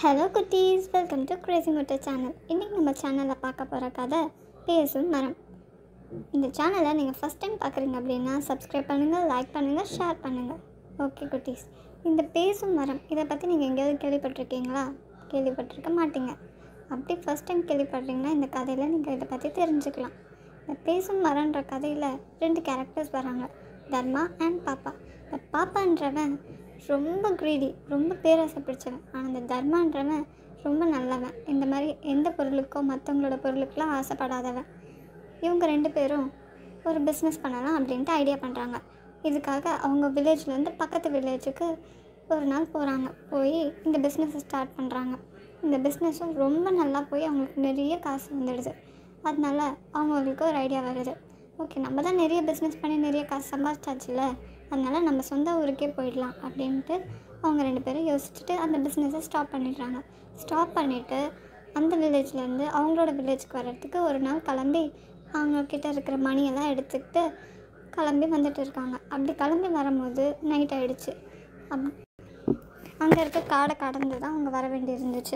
hello குட்டீஸ் welcome to crazy முட்டை channel இன்றைக்கி நம்ம சேனலில் பார்க்க போகிற கதை பேசும் மரம் இந்த சேனலை நீங்கள் ஃபஸ்ட் டைம் பார்க்குறீங்க அப்படின்னா சப்ஸ்கிரைப் பண்ணுங்கள் லைக் பண்ணுங்கள் ஷேர் பண்ணுங்கள் ஓகே குட்டீஸ் இந்த பேசும் மரம் இதை பற்றி நீங்கள் எங்கேயாவது கேள்விப்பட்டிருக்கீங்களா கேள்விப்பட்டிருக்க மாட்டீங்க அப்படி ஃபஸ்ட் டைம் கேள்விப்படுறீங்கன்னா இந்த கதையில் நீங்கள் இதை பற்றி தெரிஞ்சுக்கலாம் இந்த பேசும் மரம்ன்ற கதையில் ரெண்டு கேரக்டர்ஸ் வராங்க தர்மா அண்ட் பாப்பா இந்த பாப்பான்றவன் ரொம்ப க்ரீடி ரொம்ப பேராசை பிடிச்சவன் ஆனால் இந்த தர்மான்றவன் ரொம்ப நல்லவன் இந்த மாதிரி எந்த பொருளுக்கோ மற்றவங்களோட பொருளுக்கெலாம் ஆசைப்படாதவன் இவங்க ரெண்டு பேரும் ஒரு பிஸ்னஸ் பண்ணலாம் அப்படின்ட்டு ஐடியா பண்ணுறாங்க இதுக்காக அவங்க வில்லேஜ்லேருந்து பக்கத்து வில்லேஜுக்கு ஒரு நாள் போகிறாங்க போய் இந்த பிஸ்னஸை ஸ்டார்ட் பண்ணுறாங்க இந்த பிஸ்னஸும் ரொம்ப நல்லா போய் அவங்களுக்கு நிறைய காசு வந்துடுது அதனால அவங்களுக்கு ஒரு ஐடியா வருது ஓகே நம்ம தான் நிறைய பிஸ்னஸ் பண்ணி நிறைய காசு சம்பாதிச்சாச்சுல அதனால நம்ம சொந்த ஊருக்கே போயிடலாம் அப்படின்ட்டு அவங்க ரெண்டு பேரும் யோசிச்சுட்டு அந்த பிஸ்னஸை ஸ்டாப் பண்ணிடுறாங்க ஸ்டாப் பண்ணிவிட்டு அந்த வில்லேஜ்லேருந்து அவங்களோட வில்லேஜ்க்கு வர்றதுக்கு ஒரு நாள் கிளம்பி அவங்கக்கிட்ட இருக்கிற மணியெல்லாம் எடுத்துக்கிட்டு கிளம்பி வந்துட்டு இருக்காங்க அப்படி கிளம்பி வரும்போது நைட் ஆயிடுச்சு அப் அங்கே இருக்க காடை கடந்து தான் அவங்க வர வேண்டியிருந்துச்சு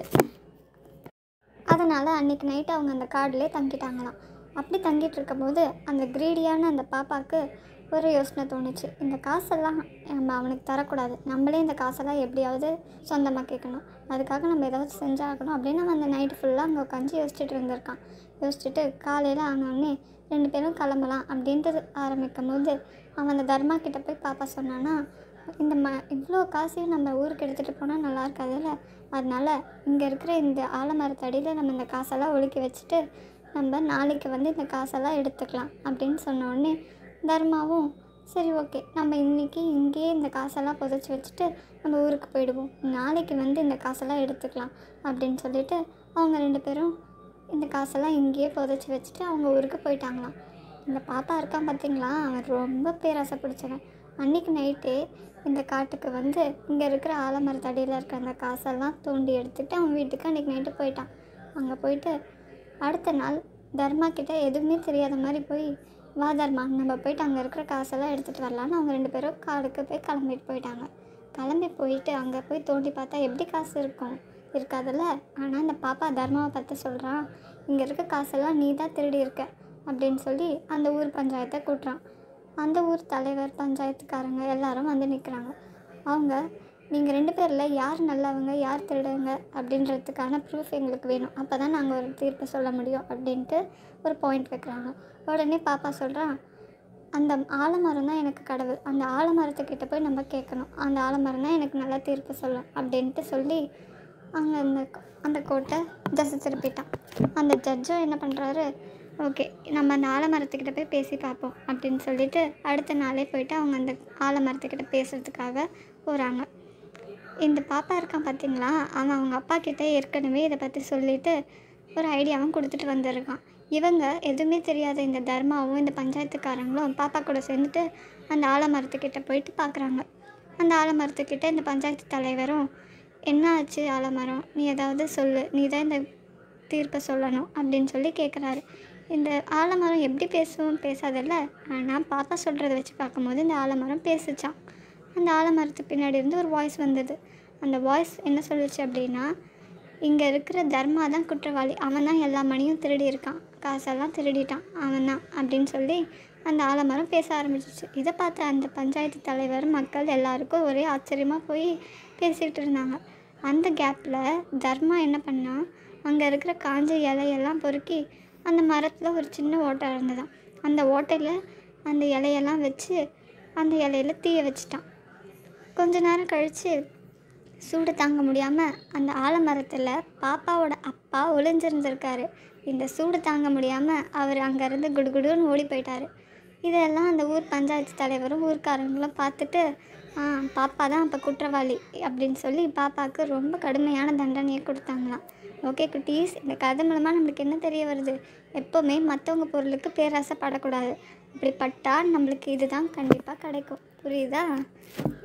அதனால் அன்றைக்கி நைட்டு அவங்க அந்த காட்டிலே தங்கிட்டாங்களாம் அப்படி தங்கிட்டு இருக்கும்போது அந்த கிரீடியான அந்த பாப்பாவுக்கு ஒரு யோசனை தோணுச்சு இந்த காசெல்லாம் நம்ம அவனுக்கு தரக்கூடாது நம்மளே இந்த காசெல்லாம் எப்படியாவது சொந்தமாக கேட்கணும் அதுக்காக நம்ம ஏதாவது செஞ்சாகணும் அப்படின்னு அவன் அந்த நைட்டு ஃபுல்லாக அங்கே உட்காந்து யோசிச்சுட்டு இருந்திருக்கான் யோசிச்சுட்டு காலையில் ஆனோடனே ரெண்டு பேரும் கிளம்பலாம் அப்படின்ட்டு ஆரம்பிக்கும் போது அவன் அந்த தர்மா கிட்ட போய் பாப்பா சொன்னான்னா இந்த ம இவ்வளோ காசையும் நம்ம ஊருக்கு எடுத்துகிட்டு போனால் நல்லா இருக்காதுல்ல அதனால் இங்கே இருக்கிற இந்த ஆலமரத்தடியில் நம்ம இந்த காசெல்லாம் ஒழுக்கி வச்சுட்டு நம்ம நாளைக்கு வந்து இந்த காசெல்லாம் எடுத்துக்கலாம் அப்படின்னு சொன்ன உடனே தர்மாவும் சரி ஓகே நம்ம இன்றைக்கி இங்கேயே இந்த காசெல்லாம் புதைச்சி வச்சுட்டு நம்ம ஊருக்கு போயிடுவோம் நாளைக்கு வந்து இந்த காசெல்லாம் எடுத்துக்கலாம் அப்படின்னு சொல்லிட்டு அவங்க ரெண்டு பேரும் இந்த காசெல்லாம் இங்கேயே புதைச்சி வச்சுட்டு அவங்க ஊருக்கு போயிட்டாங்களாம் இந்த பாப்பா இருக்கான் பார்த்தீங்களா அவன் ரொம்ப பேராசை பிடிச்சவன் அன்றைக்கி நைட்டே இந்த காட்டுக்கு வந்து இங்கே இருக்கிற ஆலமரத்தடியில் இருக்க அந்த காசெல்லாம் தோண்டி எடுத்துகிட்டு அவன் வீட்டுக்கு அன்றைக்கி நைட்டு போயிட்டான் அங்கே போயிட்டு அடுத்த நாள் தர்மா கிட்ட எதுவுமே தெரியாத மாதிரி போய் வா தர்மா நம்ம போயிட்டு அங்கே இருக்கிற காசெல்லாம் எடுத்துகிட்டு வரலான்னு அவங்க ரெண்டு பேரும் காடுக்கு போய் கிளம்பிட்டு போயிட்டாங்க கிளம்பி போயிட்டு அங்கே போய் தோண்டி பார்த்தா எப்படி காசு இருக்கும் இருக்காதுல்ல ஆனால் இந்த பாப்பா தர்மாவை பார்த்து சொல்கிறான் இங்கே இருக்க காசெல்லாம் நீ தான் திருடி இருக்க அப்படின்னு சொல்லி அந்த ஊர் பஞ்சாயத்தை கூட்டுறான் அந்த ஊர் தலைவர் பஞ்சாயத்துக்காரங்க எல்லாரும் வந்து நிற்கிறாங்க அவங்க நீங்கள் ரெண்டு பேரில் யார் நல்லவங்க யார் திருடுங்க அப்படின்றதுக்கான ப்ரூஃப் எங்களுக்கு வேணும் அப்போ தான் நாங்கள் ஒரு தீர்ப்பு சொல்ல முடியும் அப்படின்ட்டு ஒரு பாயிண்ட் வைக்கிறாங்க உடனே பாப்பா சொல்கிறான் அந்த ஆலமரம் தான் எனக்கு கடவுள் அந்த ஆலமரத்துக்கிட்ட போய் நம்ம கேட்கணும் அந்த ஆலமரம் தான் எனக்கு நல்லா தீர்ப்பு சொல்லும் அப்படின்ட்டு சொல்லி அங்கே அந்த அந்த கோட்டை தசை திருப்பிட்டான் அந்த ஜட்ஜும் என்ன பண்ணுறாரு ஓகே நம்ம அந்த ஆலமரத்துக்கிட்ட போய் பேசி பார்ப்போம் அப்படின்னு சொல்லிட்டு அடுத்த நாளே போயிட்டு அவங்க அந்த ஆலமரத்துக்கிட்ட பேசுகிறதுக்காக போகிறாங்க இந்த பாப்பா இருக்கான் பார்த்தீங்களா அவன் அவங்க அப்பா கிட்ட ஏற்கனவே இதை பற்றி சொல்லிட்டு ஒரு ஐடியாவும் கொடுத்துட்டு வந்திருக்கான் இவங்க எதுவுமே தெரியாத இந்த தர்மாவும் இந்த பஞ்சாயத்துக்காரங்களும் பாப்பா கூட சேர்ந்துட்டு அந்த ஆலமரத்துக்கிட்ட போயிட்டு பார்க்குறாங்க அந்த ஆலமரத்துக்கிட்ட இந்த பஞ்சாயத்து தலைவரும் என்ன ஆச்சு ஆலமரம் நீ ஏதாவது சொல்லு நீ தான் இந்த தீர்ப்பை சொல்லணும் அப்படின்னு சொல்லி கேட்குறாரு இந்த ஆலமரம் எப்படி பேசுவோம் பேசாதில்ல ஆனால் பாப்பா சொல்கிறத வச்சு பார்க்கும்போது இந்த ஆலமரம் பேசுச்சான் அந்த ஆலமரத்துக்கு பின்னாடி இருந்து ஒரு வாய்ஸ் வந்தது அந்த வாய்ஸ் என்ன சொல்லுச்சு அப்படின்னா இங்கே இருக்கிற தர்மா தான் குற்றவாளி அவன் தான் எல்லா மணியும் திருடி இருக்கான் காசெல்லாம் திருடிட்டான் அவன் தான் அப்படின்னு சொல்லி அந்த ஆலமரம் பேச ஆரம்பிச்சிச்சு இதை பார்த்த அந்த பஞ்சாயத்து தலைவர் மக்கள் எல்லாருக்கும் ஒரே ஆச்சரியமாக போய் பேசிகிட்டு இருந்தாங்க அந்த கேப்பில் தர்மா என்ன பண்ணா அங்கே இருக்கிற காஞ்ச இலையெல்லாம் பொறுக்கி அந்த மரத்தில் ஒரு சின்ன ஓட்டை இருந்ததாம் அந்த ஓட்டையில் அந்த இலையெல்லாம் வச்சு அந்த இலையில தீய வச்சிட்டான் கொஞ்ச நேரம் கழித்து சூடு தாங்க முடியாமல் அந்த ஆலமரத்தில் பாப்பாவோட அப்பா ஒளிஞ்சிருந்திருக்காரு இந்த சூடு தாங்க முடியாமல் அவர் அங்கேருந்து குடுகுடுன்னு ஓடி போயிட்டாரு இதெல்லாம் அந்த ஊர் பஞ்சாயத்து தலைவரும் ஊர்க்காரங்களும் பார்த்துட்டு ஆ பாப்பா தான் அப்போ குற்றவாளி அப்படின்னு சொல்லி பாப்பாவுக்கு ரொம்ப கடுமையான தண்டனையை கொடுத்தாங்களாம் ஓகே குட்டீஸ் இந்த கதை மூலமாக நம்மளுக்கு என்ன தெரிய வருது எப்போவுமே மற்றவங்க பொருளுக்கு பேராசைப்படக்கூடாது அப்படி பட்டால் நம்மளுக்கு இதுதான் கண்டிப்பாக கிடைக்கும் புரியுதா